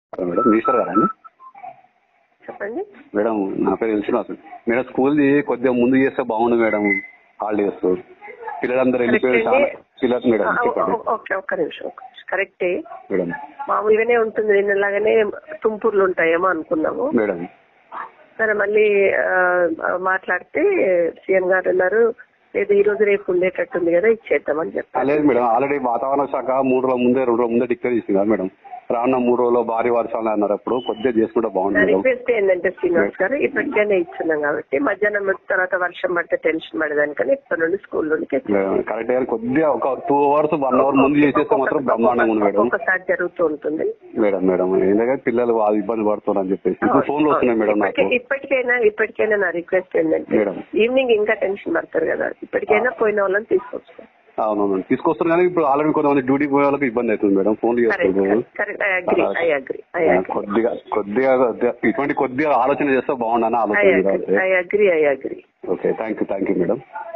Madam minister గారా అండి చెప్పండి మేడం నా పేరు విశ్వనాథ్ మేడం స్కూల్ది కొద్దిగా ముందు చేస్తే బాగుండు మేడం హాలిడేస్ పిల్లలందరూ వెళ్ళిపోయారు చాలా పిల్లలు మేడం ఆ, చెప్పండి ఓ- ఓకే ఒక్క నిమిషం ఒక్క నిమిషం. కరెక్టే మేడం మామూలుగానే ఉంటుంది నిన్నలాగానే తుంపుర్లు ఉంటాయేమో అనుకున్నాము మేడం సరే మళ్ళీ ఆ, మాట్లాడితే సీఎం గారు అన్నారు లేదు ఈ రోజు రేపు ఉండేటట్టుంది కదా ఇచ్చేద్దామని ఆ, చెప్పారు లేదు మేడం ఆల్రెడీ వాతావరణ శాఖ మూడు రోజుల ముందే రెండు రోజుల ముందే డిక్లేర్ చేసింది కదా మేడం రానున్న మూడు రోజుల్లో భారీ వర్షాలు అన్నారు అప్పుడు కొద్దిగా చేసుకుంటే నా బాగుంది మేడం రిక్వెస్ట్ ఏంటంటే శ్రీనివాస్ గారు ఇప్పటికైనా ఇచ్చున్నాం కాబట్టి మధ్యాహ్నం వచ్చిన తర్వాత వర్షం పడితే టెన్షన్ పడదానికని ఇప్పటి నుండి స్కూల్ నుండి మేడం కరెక్ట్ గా కొద్దిగా ఒక టూ అవర్స్ వన్ అవర్ ముందు చేసేస్తే మాత్రం బ్రహ్మాండంగా ఉంది మేడం ఒక్కొక్కసారి జరుగుతూ ఉంటుంది మేడం మేడం ఎందుకంటే పిల్లలు వాళ్ళు ఇబ్బంది పడుతున్నారు అని చెప్పేసి ఇప్పుడు ఫోన్లు వస్తున్నాయి మేడం నాకు ఇప్పటికే- ఇప్పటికైనా ఇప్పటికైనా నా రిక్వెస్ట్ ఏంటంటే మేడం. ఈవినింగ్ ఇంకా టెన్షన్ పడతారు కదా ఇప్పటికైనా పోయిన వాళ్ళని తీసుకొచ్చు అవును మేడం తీసుకొస్తారు కానీ ఇప్పుడు ఆల్రెడీ కొంతమంది డ్యూటీ పోయే వాళ్ళకి ఇబ్బంది అవుతుంది మేడం ఫోన్లు కరెక్ట్ చేస్తారు correct I agree I agree I agree కొద్దిగా కొద్దిగా కొద్దిగా ఇటువంటి కొద్దిగా ఆలోచన చేస్తే బాగుండని ఐ ఆలోచన agree I agree I agree okay thank you thank you madam